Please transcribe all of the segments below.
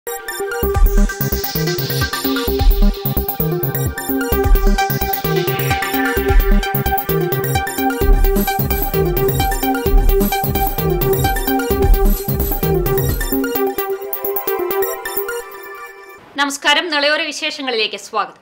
നമസ്കാരം നിളയോര വിശേഷങ്ങളിലേക്ക് സ്വാഗതം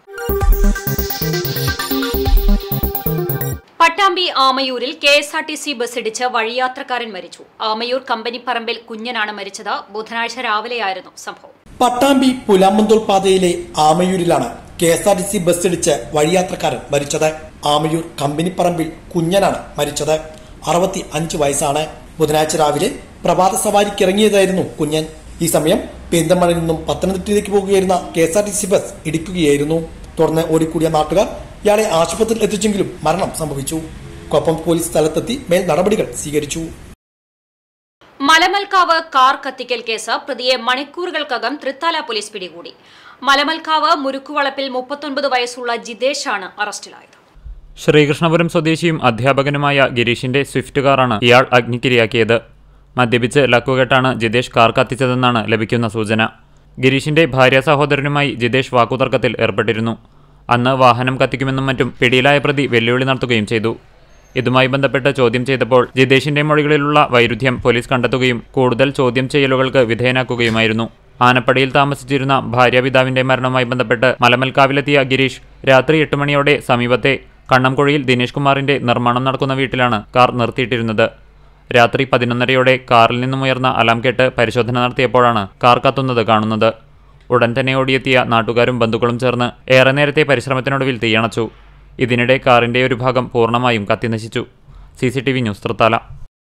പട്ടാമ്പി ആമയൂരിൽ K S R T C bus ഇടിച്ച് വഴിയാത്രക്കാരൻ മരിച്ചു ആമയൂർ കമ്പനിപ്പറമ്പിൽ കുഞ്ഞനാണ് മരിച്ചത് ബുധനാഴ്ച രാവിലെയായിരുന്നു സംഭവം പട്ടാമ്പി പുലാമന്തോൾ പാതയിലെ ആമയൂരിലാണ് K S R T C bus ഇടിച്ച് വഴിയാത്രക്കാരൻ മരിച്ചത് ആമയൂർ കമ്പനിപ്പറമ്പിൽ കുഞ്ഞനാണ് മരിച്ചത് അറുപത്തി അഞ്ച് വയസ്സാണ് ബുധനാഴ്ച രാവിലെ പ്രഭാത സവാരിക്കിറങ്ങിയതായിരുന്നു കുഞ്ഞൻ ഈ സമയം പെരിന്തമണയിൽ നിന്നും പത്തനംതിട്ടയിലേക്ക് പോകുകയായിരുന്ന K S R T C bus ഇടിക്കുകയായിരുന്നു തുടർന്ന് ഓടിക്കൂടിയ നാട്ടുകാർ ഇയാളെ ആശുപത്രിയിൽ എത്തിച്ചെങ്കിലും മരണം സംഭവിച്ചു കൊപ്പം പോലീസ് സ്ഥലത്തെത്തി മേൽ നടപടികൾ സ്വീകരിച്ചു മലമൽക്കാവ് കാർ കത്തിക്കൽ കേസ് പ്രതിയെ മണിക്കൂറുകൾക്കകം തൃത്താല പോലീസ് പിടികൂടി മലമൽക്കാവ് മുരുക്കുവളപ്പിൽ മുപ്പത്തൊൻപത് വയസ്സുള്ള ജിതേഷാണ് അറസ്റ്റിലായത് ശ്രീകൃഷ്ണപുരം സ്വദേശിയും അധ്യാപകനുമായ ഗിരീഷിന്റെ സ്വിഫ്റ്റ് കാറാണ് ഇയാൾ അഗ്നിക്കിരയാക്കിയത് മദ്യപിച്ച് ലക്കുകെട്ടാണ് ജിതേഷ് കാർ കത്തിച്ചതെന്നാണ് ലഭിക്കുന്ന സൂചന ഗിരീഷിന്റെ ഭാര്യ സഹോദരനുമായി ജിതേഷ് വാക്കുതർക്കത്തിൽ ഏർപ്പെട്ടിരുന്നു അന്ന് വാഹനം കത്തിക്കുമെന്നും മറ്റും പിടിയിലായ പ്രതി വെല്ലുവിളി നടത്തുകയും ചെയ്തു ഇതുമായി ബന്ധപ്പെട്ട് ചോദ്യം ചെയ്തപ്പോൾ ജിതേഷിന്റെ മൊഴികളിലുള്ള വൈരുദ്ധ്യം പോലീസ് കണ്ടെത്തുകയും കൂടുതൽ ചോദ്യം ചെയ്യലുകൾക്ക് വിധേയനാക്കുകയുമായിരുന്നു ആനപ്പടിയിൽ താമസിച്ചിരുന്ന ഭാര്യാപിതാവിന്റെ മരണവുമായി ബന്ധപ്പെട്ട് മലമൽക്കാവിലെത്തിയ ഗിരീഷ് രാത്രി എട്ട് മണിയോടെ സമീപത്തെ കണ്ണംകുഴിയിൽ ദിനേഷ് കുമാറിന്റെ നിർമ്മാണം നടക്കുന്ന വീട്ടിലാണ് കാർ നിർത്തിയിട്ടിരുന്നത് രാത്രി പതിനൊന്നരയോടെ കാറിൽ നിന്നും ഉയർന്ന അലാം കേട്ട് പരിശോധന നടത്തിയപ്പോഴാണ് കാർ കത്തുന്നത് കാണുന്നത് ഉടൻ തന്നെ ഓടിയെത്തിയ നാട്ടുകാരും ബന്ധുക്കളും ചേർന്ന് ഏറെ നേരത്തെ പരിശ്രമത്തിനൊടുവിൽ തീയണച്ചു ഇതിനിടെ കാറിന്റെ ഒരു ഭാഗം പൂർണ്ണമായും കത്തിനശിച്ചു C C T V news Thrithala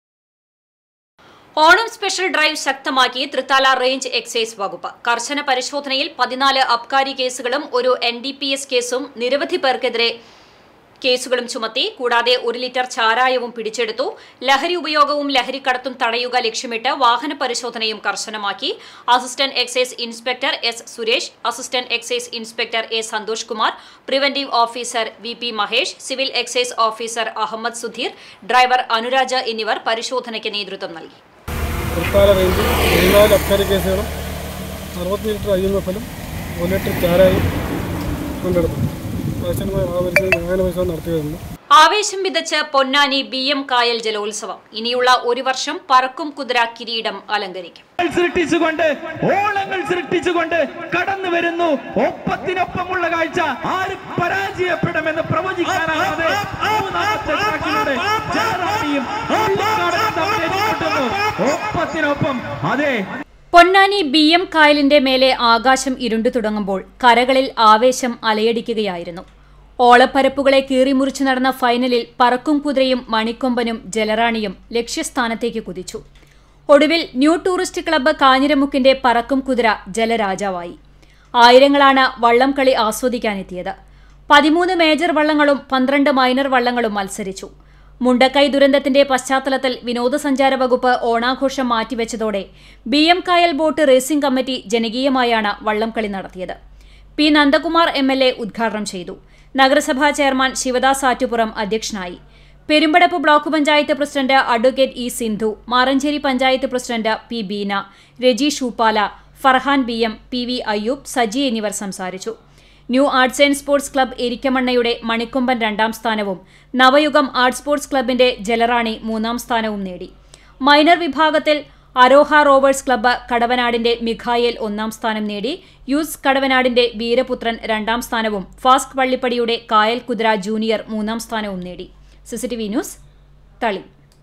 Onam special drive ശക്തമാക്കി തൃത്താല റേഞ്ച് എക്സൈസ് വകുപ്പ് കർശന പരിശോധനയിൽ പതിനാല് അബ്കാരി കേസുകളും ഒരു എൻ ഡി പി എസ് കേസും നിരവധി പേർക്കെതിരെ കേസുകളും ചുമത്തി കൂടാതെ ഒരു ലിറ്റർ ചാരായവും പിടിച്ചെടുത്തു ലഹരി ഉപയോഗവും ലഹരിക്കടത്തും തടയുക ലക്ഷ്യമിട്ട് വാഹന പരിശോധനയും കർശനമാക്കി assistant excise inspector S Suresh assistant excise inspector A Santhosh Kumar preventive officer V P Mahesh civil excise officer Ahammed Sudheer driver Anuraja എന്നിവർ പരിശോധനയ്ക്ക് നേതൃത്വം നൽകി തൃത്താല റേഞ്ചിൽ പതിനാല് അബ്കാരി കേസുകളും അറുപത്തി ലിറ്റർ ഐ എം എഫിലും ഒരു ലിറ്റർ ചാരായും കൊണ്ടെടുത്തു കർശനമായ വാഹനപരിശോധന വാഹന പരിശോധന നടത്തി വരുന്നു ആവേശം വിതച്ച് പൊന്നാനി ബി എം കായൽ ജലോത്സവം ഇനിയുള്ള ഒരു വർഷം പറക്കും കുതിര കിരീടം അലങ്കരിക്കും സൃഷ്ടിച്ചുകൊണ്ട് ഓളങ്ങൾ സൃഷ്ടിച്ചുകൊണ്ട് കടന്നു വരുന്നു ഒപ്പത്തിനൊപ്പമുള്ള കാഴ്ച ആര് പരാജയപ്പെടുമെന്ന് പ്രവചിക്കാനാവാതെ മൂന്നാമത്തെ ട്രാക്കിലൂടെ ജയറാണിയും ഉള്ളിക്കാടും തമ്മിൽ ഏറ്റുമുട്ടുന്നു. ഒപ്പത്തിനൊപ്പം അതെ പൊന്നാനി ബി എം കായലിന്റെ മേലെ ആകാശം ഇരുണ്ടു തുടങ്ങുമ്പോൾ കരകളിൽ ആവേശം അലയടിക്കുകയായിരുന്നു ഓളപ്പരപ്പുകളെ കീറിമുറിച്ചു നടന്ന ഫൈനലിൽ പറക്കും കുതിരയും മണിക്കൊമ്പനും ജലറാണിയും ലക്ഷ്യസ്ഥാനത്തേക്ക് കുതിച്ചു ഒടുവിൽ ന്യൂ ടൂറിസ്റ്റ് ക്ലബ്ബ് കാഞ്ഞിരമുക്കിന്റെ പറക്കും കുതിര ജലരാജാവായി ആയിരങ്ങളാണ് വള്ളംകളി ആസ്വദിക്കാനെത്തിയത് പതിമൂന്ന് മേജർ വള്ളങ്ങളും പന്ത്രണ്ട് മൈനർ വള്ളങ്ങളും മത്സരിച്ചു മുണ്ടക്കൈ ദുരന്തത്തിന്റെ പശ്ചാത്തലത്തിൽ വിനോദസഞ്ചാര വകുപ്പ് ഓണാഘോഷം മാറ്റിവെച്ചതോടെ B M Kayal boat racing committee ജനകീയമായാണ് വള്ളംകളി നടത്തിയത് P Nandakumar M L A ഉദ്ഘാടനം ചെയ്തു നഗരസഭാ ചെയർമാൻ ശിവദാസ് ആറ്റുപുറം അധ്യക്ഷനായി Perumpadappu block panchayat president advocate E Sindhu Maranchery panchayat president P Beena Reji Shoopala Farhan B M P V Ayyoob Saji എന്നിവർ സംസാരിച്ചു new arts and sports club എരിക്കമണ്ണയുടെ മണിക്കൊമ്പൻ രണ്ടാം സ്ഥാനവും നവയുഗം ആർട്സ് സ്പോർട്സ് ക്ലബിന്റെ ജലറാണി മൂന്നാം സ്ഥാനവും നേടി മൈനർ വിഭാഗത്തിൽ അരോഹ റോവേഴ്സ് ക്ലബ്ബ് കടവനാടിന്റെ മിഖായേൽ ഒന്നാം സ്ഥാനം നേടി യൂസ് കടവനാടിന്റെ വീരപുത്രൻ രണ്ടാം സ്ഥാനവും ഫാസ്ക് വള്ളിപ്പടിയുടെ കായൽ കുതിര ജൂനിയർ മൂന്നാം സ്ഥാനവും നേടി സിസിടിവി ന്യൂസ് തളി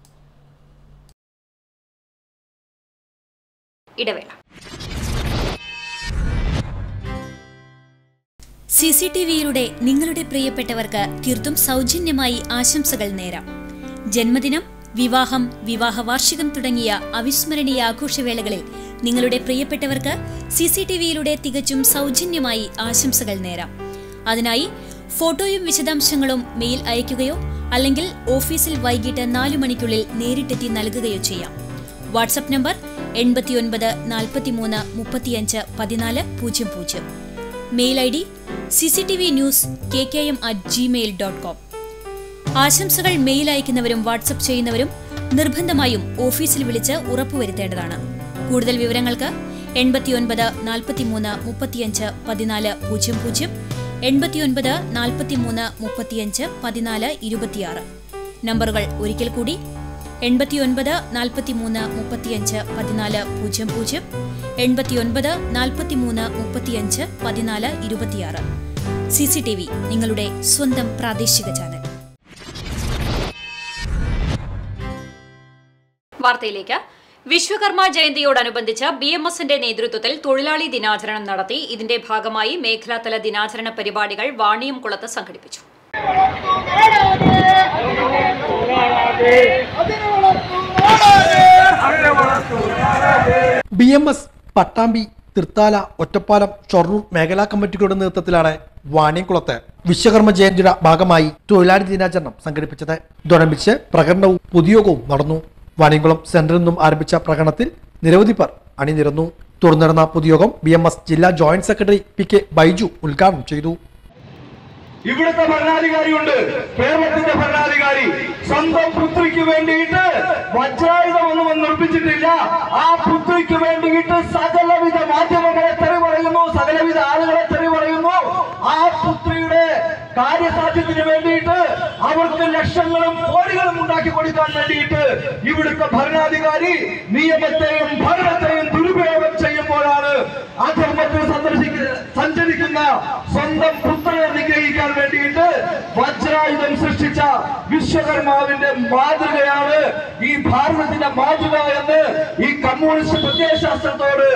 ഇടവേള സി സി ടി വിയിലൂടെ നിങ്ങളുടെ പ്രിയപ്പെട്ടവർക്ക് തീർത്തും സൗജന്യമായി ആശംസകൾ നേരാം ജന്മദിനം വിവാഹം വിവാഹ വാർഷികം തുടങ്ങിയ അവിസ്മരണീയ ആഘോഷവേളകളിൽ നിങ്ങളുടെ പ്രിയപ്പെട്ടവർക്ക് സി സി ടി വിയിലൂടെ തികച്ചും സൗജന്യമായി ആശംസകൾ നേരാം അതിനായി ഫോട്ടോയും വിശദാംശങ്ങളും മെയിൽ അയയ്ക്കുകയോ അല്ലെങ്കിൽ ഓഫീസിൽ വൈകിട്ട് നാലു മണിക്കുള്ളിൽ നേരിട്ടെത്തി നൽകുകയോ ചെയ്യാം വാട്സപ്പ് നമ്പർ എൺപത്തിയൊൻപത് നാൽപ്പത്തിമൂന്ന് മുപ്പത്തിയഞ്ച് പതിനാല് പൂജ്യം പൂജ്യം mail I D C C T V news K K M at Gmail dot com ആശംസകൾ മെയിൽ അയക്കുന്നവരും വാട്സപ്പ് ചെയ്യുന്നവരും നിർബന്ധമായും ഓഫീസിൽ വിളിച്ച് ഉറപ്പുവരുത്തേണ്ടതാണ് കൂടുതൽ വിവരങ്ങൾക്ക് എൺപത്തിയൊൻപത് നാൽപ്പത്തിമൂന്ന് മുപ്പത്തിയഞ്ച് പതിനാല് പൂജ്യം പൂജ്യം എൺപത്തിയൊൻപത് നാൽപ്പത്തിമൂന്ന് മുപ്പത്തിയഞ്ച് പതിനാല് ഇരുപത്തിയാറ് നമ്പറുകൾ ഒരിക്കൽ കൂടി എൺപത്തിയൊൻപത് നാൽപ്പത്തിമൂന്ന് മുപ്പത്തിയഞ്ച് പതിനാല് പൂജ്യം പൂജ്യം എൺപത്തിയൊൻപത് നാൽപ്പത്തിമൂന്ന് മുപ്പത്തിയഞ്ച് പതിനാല് ഇരുപത്തിയാറ് സി സി ടി വി നിങ്ങളുടെ സ്വന്തം പ്രാദേശിക ചാനൽ വാർത്തയിലേക്ക് വിശ്വകർമ്മ ജയന്തിയോടനുബന്ധിച്ച് ബി എം എസിന്റെ നേതൃത്വത്തിൽ തൊഴിലാളി ദിനാചരണം നടത്തി ഇതിന്റെ ഭാഗമായി മേഖലാതല ദിനാചരണ പരിപാടികൾ വാണിയംകുളത്ത് സംഘടിപ്പിച്ചു B M S Pattambi Thrithala Ottapalam Shoranur മേഖലാ കമ്മിറ്റികളുടെ നേതൃത്വത്തിലാണ് വാണിയംകുളത്ത് വിശ്വകർമ്മ ജയന്തിയുടെ ഭാഗമായി തൊഴിലാളി ദിനാചരണം സംഘടിപ്പിച്ചത് ഇതോടനുബന്ധിച്ച് പ്രകടനവും പൊതുയോഗവും നടന്നു വാണിയംകുളം സെന്ററിൽ നിന്നും ആരംഭിച്ച പ്രകടനത്തിൽ നിരവധി പേർ അണിനിരന്നു തുടർന്ന് നടന്ന പൊതുയോഗം ബി എം എസ് ജില്ലാ joint secretary P K Baiju ഉദ്ഘാടനം ചെയ്തു ഇവിടുത്തെ ഭരണാധികാരിയുണ്ട് കേരളത്തിന്റെ ഭരണാധികാരി സ്വന്തം പുത്രിക്ക് വേണ്ടിയിട്ട് വജ്രായുധമൊന്നും നിർമ്മിച്ചിട്ടില്ല ആ പുത്രിക്ക് വേണ്ടിയിട്ട് സകലവിധ മാധ്യമങ്ങളെ തെറി പറയുന്നു സകലവിധ ആളുകളെ തെറി പറയുന്നു ആ പുത്രിയുടെ കാര്യസാധ്യത്തിന് വേണ്ടിയിട്ട് അവർക്ക് ലക്ഷങ്ങളും കോടികളും ഉണ്ടാക്കി കൊടുക്കാൻ വേണ്ടിയിട്ട് ഇവിടുത്തെ ഭരണാധികാരി നിയമത്തെയും ഭരണത്തെയും ദുരുപയോഗം ചെയ്യുമ്പോഴാണ് അധർമ്മത്തിൽ സന്ദർശിക്കുന്ന സഞ്ചരിക്കുന്ന സ്വന്തം പുത്രനെ നിഗ്രഹിക്കാൻ വേണ്ടിയിട്ട് വജ്രായുധം സൃഷ്ടിച്ച വിശ്വകർമാവിന്റെ മാതൃകയാണ് ഈ ഭാരതത്തിന്റെ മാതൃക എന്ന് ഈ കമ്മ്യൂണിസ്റ്റ് പ്രത്യയശാസ്ത്രത്തോട്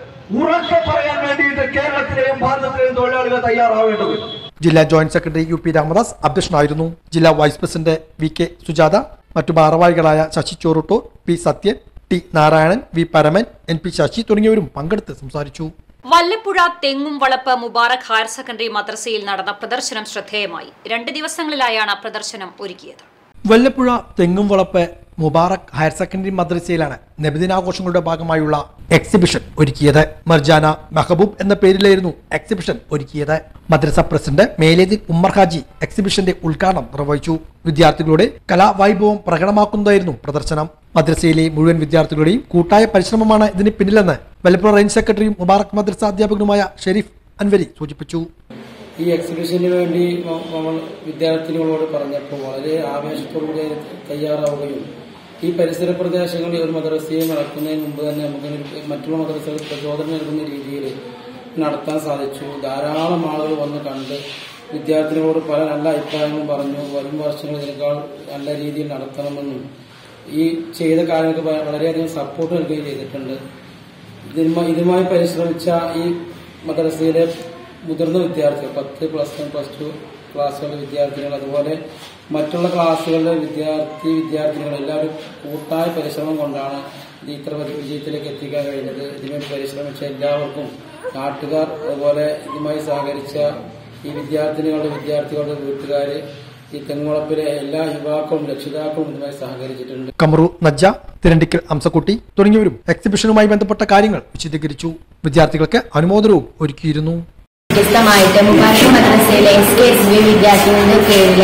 ഉറക്കെ പറയാൻ വേണ്ടിയിട്ട് കേരളത്തിലെയും ഭാരതത്തിലെയും തൊഴിലാളികൾ തയ്യാറാവേണ്ടത് ജില്ലാ joint secretary U P Ramadas അധ്യക്ഷനായിരുന്നു ജില്ലാ vice president V K Sujatha മറ്റു ഭാരവാഹികളായ Sasi Choruttoor P Sathyan T Narayanan V Paraman N P Sasi തുടങ്ങിയവരും പങ്കെടുത്ത് സംസാരിച്ചു വല്ലപ്പുഴ തെങ്ങും വളപ്പ് മുബാറക് ഹയർ സെക്കൻഡറി മദ്രസയിൽ നടന്ന പ്രദർശനം ശ്രദ്ധേയമായി രണ്ട് ദിവസങ്ങളിലായാണ് പ്രദർശനം ഒരുക്കിയത് വല്ലപ്പുഴ തെങ്ങും വളപ്പ് മുബാറക് ഹയർ സെക്കൻഡറി മദ്രസയിലാണ് നബിദിനാഘോഷങ്ങളുടെ ഭാഗമായുള്ള എക്സിബിഷൻ ഒരുക്കിയത് മർജാന മെഹബൂബ് എന്ന പേരിലായിരുന്നു എക്സിബിഷൻ ഒരുക്കിയത് മദ്രസ പ്രസിഡന്റ് മേലേദിൻ ഉമ്മർ ഹാജി എക്സിബിഷന്റെ ഉദ്ഘാടനം നിർവഹിച്ചു വിദ്യാർത്ഥികളുടെ കലാവൈഭവം പ്രകടമാക്കുന്നതായിരുന്നു പ്രദർശനം മദ്രസയിലെ മുഴുവൻ വിദ്യാർത്ഥികളുടെയും കൂട്ടായ പരിശ്രമമാണ് ഇതിന് പിന്നിലെന്ന് വല്ലപ്പുഴ റേഞ്ച് സെക്രട്ടറിയും മുബാറക് മദ്രസ അധ്യാപകനുമായ ഷെരീഫ് അൻവരി സൂചിപ്പിച്ചു ഈ എക്സിബിഷന് വേണ്ടി മ- നമ്മൾ വിദ്യാർത്ഥിനികളോട് പറഞ്ഞപ്പോൾ വളരെ ആവേശത്തോടുകൂടി അതിന് തയ്യാറാവുകയും ഈ പരിസര പ്രദേശങ്ങളിൽ ഒരു മദ്രസയെ നടക്കുന്നതിന് മുമ്പ് തന്നെ നമുക്ക് ഒരു മറ്റുള്ള മദ്രസകൾ പ്രചോദനം നൽകുന്ന രീതിയിൽ നടത്താൻ സാധിച്ചു ധാരാളം ആളുകൾ വന്ന് കണ്ട് വിദ്യാർത്ഥികളോട് പല നല്ല അഭിപ്രായങ്ങളും പറഞ്ഞു വരും വർഷങ്ങൾ ഇതിനേക്കാൾ നല്ല രീതിയിൽ നടത്തണമെന്നും ഈ ചെയ്ത കാര്യങ്ങൾക്ക് വ- വളരെയധികം സപ്പോർട്ട് നൽകുകയും ചെയ്തിട്ടുണ്ട് ഇതിനുമായി ഇതുമായി പരിശ്രമിച്ച ഈ മദ്രസയിലെ മുതിർന്ന വിദ്യാർത്ഥികൾ പത്ത് പ്ലസ് വൺ പ്ലസ് ടു ക്ലാസ്സുകളിലെ വിദ്യാർത്ഥികൾ അതുപോലെ മറ്റുള്ള ക്ലാസ്സുകളിലെ വിദ്യാർത്ഥി വിദ്യാർത്ഥികൾ എല്ലാവരും കൂട്ടായ പരിശ്രമം കൊണ്ടാണ് ഇത് ഇത്ര വലിയ വിജയത്തിലേക്ക് എത്തിക്കാൻ കഴിഞ്ഞത് ഇതിനുവേണ്ടി പരിശ്രമിച്ച എല്ലാവർക്കും നാട്ടുകാർ അതുപോലെ ഇതുമായി സഹകരിച്ച ഈ വിദ്യാർത്ഥിനികളുടെ വിദ്യാർത്ഥികളുടെ വീട്ടുകാര് ഈ തെങ്ങുളപ്പിലെ എല്ലാ യുവാക്കളും രക്ഷിതാക്കളും ഇതുമായി സഹകരിച്ചിട്ടുണ്ട് കമറു നജ്ജ തിരണ്ടിക്കൽ അംസക്കുട്ടി തുടങ്ങിയവരും എക്സിബിഷനുമായി ബന്ധപ്പെട്ട കാര്യങ്ങൾ വിശദീകരിച്ചു വിദ്യാർത്ഥികൾക്ക് അനുമോദനവും ഒരുക്കിയിരുന്നു വ്യത്യസ്തമായിട്ട് മുബാറക് മദ്രസയിലെ എസ് കെ എസ് ബി വിദ്യാർത്ഥികളുടെ കീഴിൽ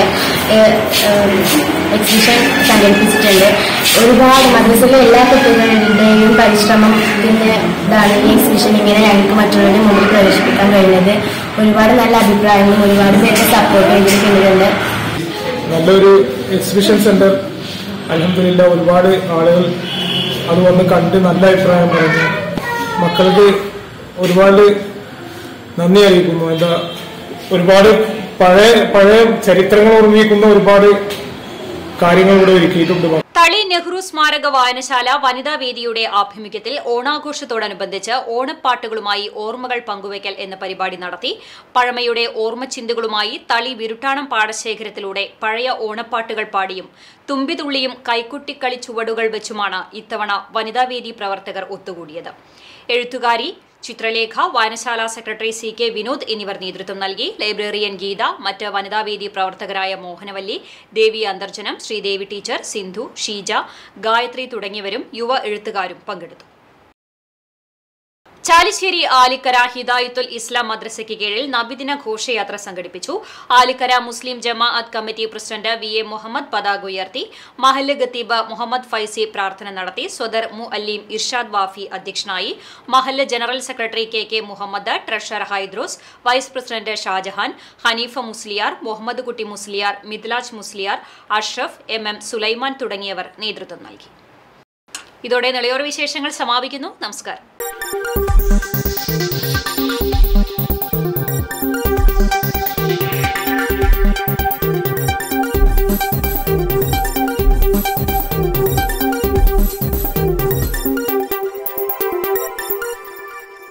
എക്സിബിഷൻ സംഘടിപ്പിച്ചിട്ടുണ്ട് ഒരുപാട് മദ്രസയിലെ എല്ലാ കുട്ടികളുടെയും പരിശ്രമം പിന്നെ ഇതാണ് ഈ എക്സിബിഷൻ ഇങ്ങനെ ഞങ്ങൾക്ക് മറ്റുള്ളവരുടെ മുമ്പിൽ പ്രദർശിപ്പിക്കാൻ കഴിഞ്ഞത് ഒരുപാട് നല്ല അഭിപ്രായങ്ങളും ഒരുപാട് പേരുടെ സപ്പോർട്ട് ഇതിന് പിന്നിലുണ്ട് നല്ലൊരു എക്സിബിഷൻ സെന്റർ അലഹമില്ല ഒരുപാട് ആളുകൾ അത് വന്ന് കണ്ട് നല്ല അഭിപ്രായം പറഞ്ഞു മക്കൾക്ക് ഒരുപാട് നന്ദി അറിയിക്കുന്നു എന്താ ഒരുപാട് പഴയ പഴയ ചരിത്രങ്ങൾ ഓർമ്മിക്കുന്ന ഒരുപാട് കാര്യങ്ങൾ ഇവിടെ ഒരുക്കിയിട്ടുണ്ട് തളി നെഹ്റു സ്മാരക വായനശാല വനിതാ വേദിയുടെ ആഭിമുഖ്യത്തിൽ ഓണാഘോഷത്തോടനുബന്ധിച്ച് ഓണപ്പാട്ടുകളുമായി ഓർമ്മകൾ പങ്കുവയ്ക്കൽ എന്ന പരിപാടി നടത്തി പഴമയുടെ ഓർമ്മച്ചിന്തുകളുമായി തളി വിരുട്ടാണം പാടശേഖരത്തിലൂടെ പഴയ ഓണപ്പാട്ടുകൾ പാടിയും തുമ്പിതുള്ളിയും കൈക്കുട്ടിക്കളി ചുവടുകൾ വെച്ചുമാണ് ഇത്തവണ വനിതാവേദി പ്രവർത്തകർ ഒത്തുകൂടിയത് എഴുത്തുകാരി ചിത്രലേഖ വായനശാല സെക്രട്ടറി സി കെ വിനോദ് എന്നിവർ നേതൃത്വം നൽകി ലൈബ്രറിയൻ ഗീത മറ്റ് വനിതാവേദി പ്രവർത്തകരായ മോഹനവല്ലി ദേവി അന്തർജനം ശ്രീദേവി ടീച്ചർ സിന്ധു ഷീജ ഗായത്രി തുടങ്ങിയവരും യുവ എഴുത്തുകാരും പങ്കെടുത്തു ചാലിശ്ശേരി ആലിക്കര ഹിദായത്തുൽ ഇസ്ലാം മദ്രസയ്ക്ക് കീഴിൽ നബിദിന ഘോഷയാത്ര സംഘടിപ്പിച്ചു Alikkara Muslim Jamaath committee president V A Muhammad പതാക ഉയർത്തി മഹല്ല് ഖത്തീബ് മുഹമ്മദ് ഫൈസി പ്രാർത്ഥന നടത്തി സ്വദർ മു അല്ലീം ഇർഷാദ് വാഫി അധ്യക്ഷനായി മഹല്ല് general secretary K K Muhammad treasurer Hydros vice president Shajahan Haneefa Musliyar Muhammad Kutty Musliyar Midlaj Musliyar Ashraf M M Sulaiman തുടങ്ങിയവർ നേതൃത്വം നൽകി ഇതോടെ നിളയോർ വിശേഷങ്ങൾ സമാപിക്കുന്നു നമസ്കാരം